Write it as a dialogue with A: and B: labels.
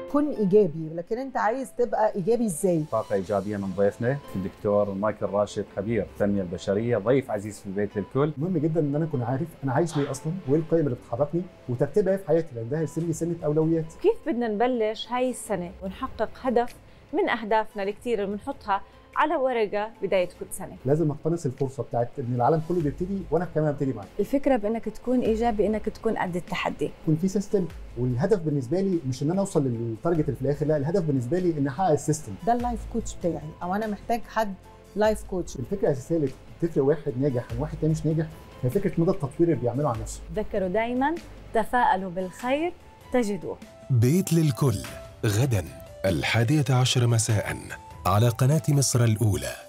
A: كن ايجابي لكن انت عايز تبقى ايجابي ازاي
B: طاقة إيجابية من ضيفنا الدكتور مايكل راشد خبير التنمية البشرية ضيف عزيز في البيت للكل
C: مهم جدا ان انا اكون عارف انا عايش ليه اصلا وايه القيم اللي بتحركني وترتيبها إيه في حياتي لان ده هيرسم لي سنه اولويات
D: كيف بدنا نبلش هاي السنة ونحقق هدف من أهدافنا الكتير اللي بنحطها على ورقة بداية كل سنة
C: لازم اقتنص الفرصه بتاعت ان العالم كله بيبتدي وانا كمان ابتدي معاه
E: الفكرة بأنك تكون إيجابي إنك تكون قد التحدي
C: يكون في سيستم والهدف بالنسبه لي مش ان انا اوصل للتارجت اللي في الاخر لا الهدف بالنسبه لي ان احقق السيستم
A: ده اللايف كوتش بتاعي او انا محتاج حد لايف كوتش
C: الفكره الاساسيه اللي تفرق واحد ناجح عن واحد تاني مش ناجح هي فكره مدى التطوير اللي بيعمله عن نفسه
E: تذكروا دايما تفاءلوا بالخير تجدوه
F: بيت للكل غدا الحادية عشر مساء على قناة مصر الأولى